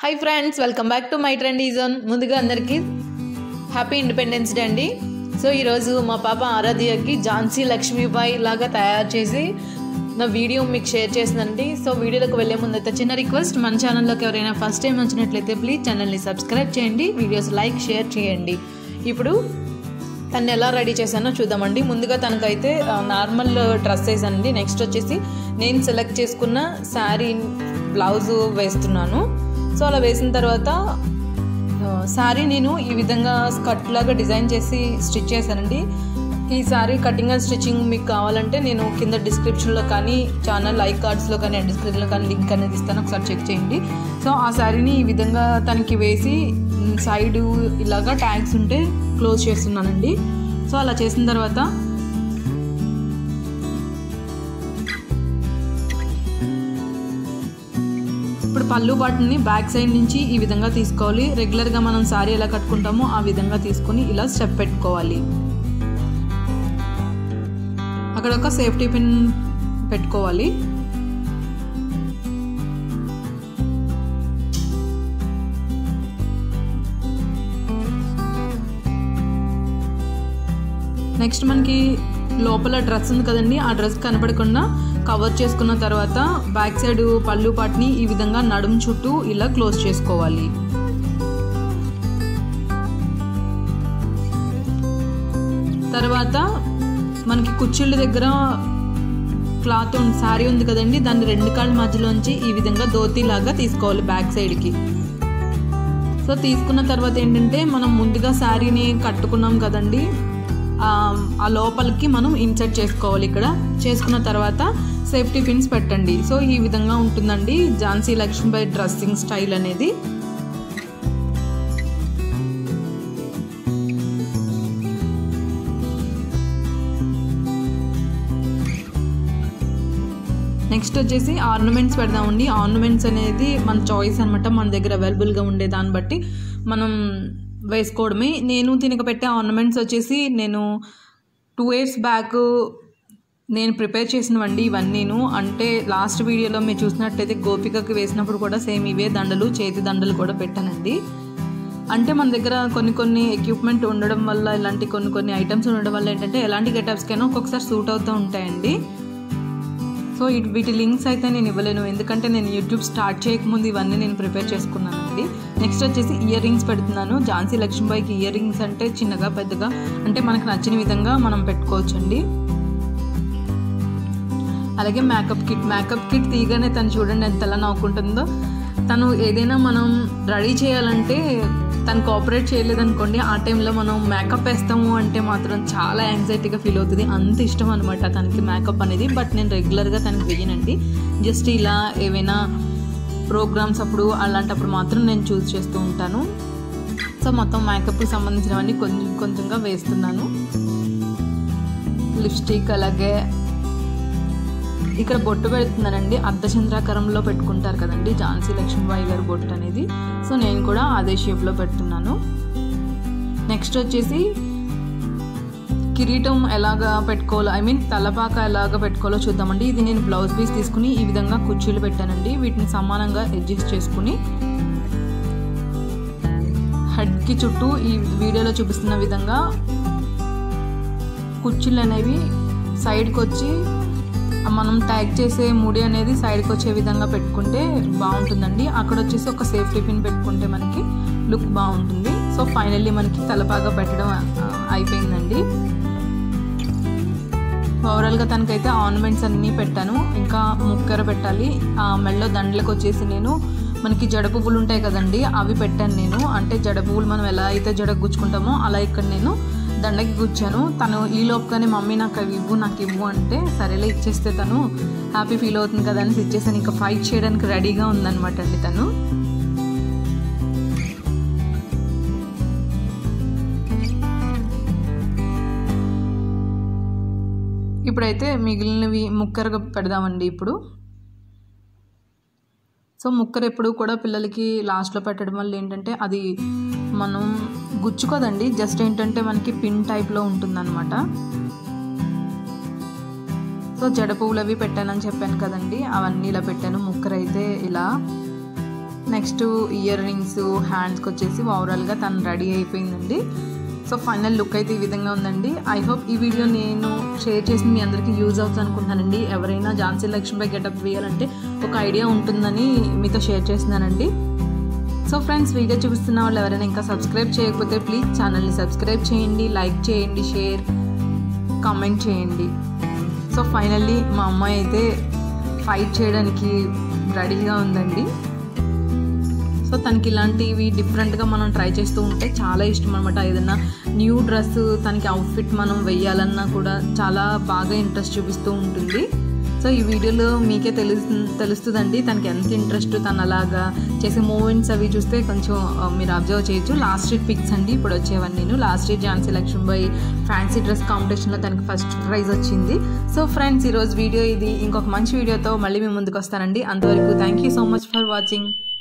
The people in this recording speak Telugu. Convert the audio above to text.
hi friends welcome back to my trendy zone ముందుగా అందరికీ హ్యాపీ ఇండిపెండెన్స్ డే అండి సో ఈరోజు మా పాప ఆరాధ్యకి ఝాన్సీ లక్ష్మీబాయి లాగా తయారు చేసి నా వీడియో మీకు షేర్ చేసిందండి సో వీడియోలోకి వెళ్ళే ముందు అయితే చిన్న రిక్వెస్ట్ మన ఛానల్లోకి ఎవరైనా ఫస్ట్ టైం వచ్చినట్లయితే ప్లీజ్ ఛానల్ని సబ్స్క్రైబ్ చేయండి వీడియోస్ లైక్ షేర్ చేయండి ఇప్పుడు తను ఎలా రెడీ చేశానో చూద్దామండి ముందుగా తనకైతే నార్మల్ డ్రెస్ వేసానండి నెక్స్ట్ వచ్చేసి నేను సెలెక్ట్ చేసుకున్న శారీ బ్లౌజ్ వేస్తున్నాను సో అలా వేసిన తర్వాత శారీ నేను ఈ విధంగా స్కర్ట్ లాగా డిజైన్ చేసి స్టిచ్ చేశానండి ఈ శారీ కటింగ్ అండ్ స్టిచ్చింగ్ మీకు కావాలంటే నేను కింద డిస్క్రిప్షన్లో కానీ ఛానల్ లైక్ కార్డ్స్లో కానీ డిస్క్రిప్షన్లో కానీ లింక్ అనేది ఇస్తాను ఒకసారి చెక్ చేయండి సో ఆ శారీని ఈ విధంగా తనకి వేసి సైడ్ ఇలాగా ట్యాగ్స్ ఉంటే క్లోజ్ చేస్తున్నానండి సో అలా చేసిన తర్వాత ఇప్పుడు పళ్ళు బాటుని బ్యాక్ సైడ్ నుంచి ఈ విధంగా తీసుకోవాలి రెగ్యులర్గా మనం శారీ ఎలా కట్టుకుంటామో ఆ విధంగా తీసుకొని ఇలా స్టెప్ పెట్టుకోవాలి అక్కడ ఒక సేఫ్టీ పిన్ పెట్టుకోవాలి నెక్స్ట్ మనకి లోపల డ్రెస్ ఉంది కదండి ఆ డ్రెస్ కనపడకుండా కవర్ చేసుకున్న తర్వాత బ్యాక్ సైడ్ పళ్ళు పాటిని ఈ విధంగా నడుము చుట్టూ ఇలా క్లోజ్ చేసుకోవాలి తర్వాత మనకి కుర్చీళ్ళ దగ్గర క్లాత్ శారీ ఉంది కదండి దాన్ని రెండు కాళ్ళ మధ్యలోంచి ఈ విధంగా ధోతి లాగా తీసుకోవాలి బ్యాక్ సైడ్కి సో తీసుకున్న తర్వాత ఏంటంటే మనం ముందుగా శారీని కట్టుకున్నాం కదండి ఆ లోపలికి మనం ఇన్సర్ట్ చేసుకోవాలి ఇక్కడ చేసుకున్న తర్వాత సేఫ్టీ పిన్స్ పెట్టండి సో ఈ విధంగా ఉంటుందండి ఝాన్సీ లక్ష్మీబాయి డ్రెస్సింగ్ స్టైల్ అనేది నెక్స్ట్ వచ్చేసి ఆర్నమెంట్స్ పెడదామండి ఆర్నమెంట్స్ అనేది మన చాయిస్ అనమాట మన దగ్గర అవైలబుల్గా ఉండే దాన్ని బట్టి మనం వేసుకోవడమే నేను తినక పెట్టే ఆర్నమెంట్స్ వచ్చేసి నేను టూ ఇయర్స్ బ్యాక్ నేను ప్రిపేర్ చేసినవండి ఇవన్నీను అంటే లాస్ట్ వీడియోలో మీరు చూసినట్టయితే గోపికకి వేసినప్పుడు కూడా సేమ్ ఇవే దండలు చేతి దండలు కూడా పెట్టానండి అంటే మన దగ్గర కొన్ని కొన్ని ఎక్విప్మెంట్ ఉండడం వల్ల ఇలాంటి కొన్ని కొన్ని ఐటమ్స్ ఉండడం వల్ల ఏంటంటే ఎలాంటి గెటప్స్కైనా ఒక్కొక్కసారి సూట్ అవుతూ ఉంటాయండి సో వీటి లింక్స్ అయితే నేను ఇవ్వలేను ఎందుకంటే నేను యూట్యూబ్ స్టార్ట్ చేయకముందు ఇవన్నీ నేను ప్రిపేర్ చేసుకున్నానండి నెక్స్ట్ వచ్చేసి ఇయర్ రింగ్స్ పెడుతున్నాను ఝాన్సీ లక్ష్మీబాయికి ఇయర్ రింగ్స్ అంటే చిన్నగా పెద్దగా అంటే మనకు నచ్చిన విధంగా మనం పెట్టుకోవచ్చండి అలాగే మేకప్ కిట్ మేకప్ కిట్ తీయగానే తను చూడండి ఎంతలా నవ్వుకుంటుందో తను ఏదైనా మనం రెడీ చేయాలంటే తను కోఆపరేట్ చేయలేదనుకోండి ఆ టైంలో మనం మేకప్ వేస్తాము అంటే మాత్రం చాలా యాంగ్జైటీగా ఫీల్ అవుతుంది అంత ఇష్టం అనమాట తనకి మేకప్ అనేది బట్ నేను రెగ్యులర్గా తనకి వేయనండి జస్ట్ ఇలా ఏవైనా ప్రోగ్రామ్స్ అప్పుడు అలాంటప్పుడు మాత్రం నేను చూస్ చేస్తూ ఉంటాను సో మొత్తం మేకప్కి సంబంధించినవన్నీ కొంచెం కొంచెంగా వేస్తున్నాను లిప్స్టిక్ అలాగే ఇక్కడ బొట్టు పెడుతున్నానండి అర్ధచంద్రాకారంలో పెట్టుకుంటారు కదండి ఝాన్సీ లక్ష్మీబాయి గారి బొట్టు అనేది సో నేను కూడా అదే షేప్లో పెడుతున్నాను నెక్స్ట్ వచ్చేసి కిరీటం ఎలాగా పెట్టుకోవాలో ఐ మీన్ తలపాక ఎలాగా పెట్టుకోవాలో చూద్దామండి ఇది నేను బ్లౌజ్ పీస్ తీసుకుని ఈ విధంగా కుర్చీలు పెట్టానండి వీటిని సమానంగా అడ్జస్ట్ చేసుకుని హెడ్కి చుట్టూ ఈ వీడియోలో చూపిస్తున్న విధంగా కుర్చీలు అనేవి సైడ్కి వచ్చి మనం ట్యాగ్ చేసే ముడి అనేది సైడ్కి వచ్చే విధంగా పెట్టుకుంటే బాగుంటుందండి అక్కడ వచ్చేసి ఒక సేఫ్టీ పిన్ పెట్టుకుంటే మనకి లుక్ బాగుంటుంది సో ఫైనల్లీ మనకి తలపాగా పెట్టడం అయిపోయిందండి ఓవరాల్గా తనకైతే ఆర్నమెంట్స్ అన్నీ పెట్టాను ఇంకా ముక్కర పెట్టాలి ఆ మెళ్ళో దండలకు వచ్చేసి నేను మనకి జడ పువ్వులు ఉంటాయి కదండి అవి పెట్టాను నేను అంటే జడ పువ్వులు మనం ఎలా అయితే జడ గుచ్చుకుంటామో అలా ఇక్కడ నేను దండకి గుచ్చాను తను ఈ లోపుగానే మమ్మీ నాకు అవి ఇవ్వు నాకు ఇవ్వు అంటే సరేలే ఇచ్చేస్తే తను హ్యాపీ ఫీల్ అవుతుంది కదా అని ఇచ్చేసాను ఇంకా ఫైట్ చేయడానికి రెడీగా ఉందన్నమాట అండి తను ఇప్పుడైతే మిగిలినవి ముక్కరగా పెడదామండి ఇప్పుడు సో ముక్కర ఎప్పుడు కూడా పిల్లలకి లాస్ట్లో పెట్టడం వల్ల ఏంటంటే అది మనం గుచ్చుకోదండి జస్ట్ ఏంటంటే మనకి పిన్ టైప్లో ఉంటుందన్నమాట సో జడ పువ్వులు అవి పెట్టానని చెప్పాను కదండి అవన్నీ ఇలా పెట్టాను ముక్కరైతే ఇలా నెక్స్ట్ ఇయర్ రింగ్స్ హ్యాండ్స్కి వచ్చేసి ఓవరాల్గా తను రెడీ అయిపోయిందండి సో ఫైనల్ లుక్ అయితే ఈ విధంగా ఉందండి ఐ హోప్ ఈ వీడియో నేను షేర్ చేసి మీ అందరికీ యూజ్ అవుతుంది అనుకుంటున్నానండి ఎవరైనా ఝాన్సీ లక్ష్మీపై గెటప్ వేయాలంటే ఒక ఐడియా ఉంటుందని మీతో షేర్ చేస్తున్నానండి సో ఫ్రెండ్స్ వీడియో చూపిస్తున్న వాళ్ళు ఎవరైనా ఇంకా సబ్స్క్రైబ్ చేయకపోతే ప్లీజ్ ఛానల్ని సబ్స్క్రైబ్ చేయండి లైక్ చేయండి షేర్ కామెంట్ చేయండి సో ఫైనల్లీ మా అమ్మాయి అయితే ఫైట్ చేయడానికి రెడీగా ఉందండి సో తనకి ఇలాంటివి డిఫరెంట్గా మనం ట్రై చేస్తూ ఉంటే చాలా ఇష్టం అనమాట ఏదైనా న్యూ డ్రెస్ తనకి అవుట్ఫిట్ మనం వెయ్యాలన్నా కూడా చాలా బాగా ఇంట్రెస్ట్ చూపిస్తూ ఉంటుంది సో ఈ వీడియోలో మీకే తెలుసు తెలుస్తుందండి తనకి ఎంత ఇంట్రెస్ట్ తను అలాగా చేసే మూమెంట్స్ అవి చూస్తే కొంచెం ఆ, మీరు అబ్జర్వ్ చేయొచ్చు లాస్ట్ స్ట్రీట్ పిక్స్ అండి ఇప్పుడు వచ్చేవన్నీ నేను last street Jhansi Lakshmibai fancy dress కాంపిటీషన్లో తనకి ఫస్ట్ ప్రైజ్ వచ్చింది సో ఫ్రెండ్స్ ఈరోజు వీడియో ఇది ఇంకొక మంచి వీడియోతో మళ్ళీ మీ ముందుకు వస్తానండి అంతవరకు thank you so much for watching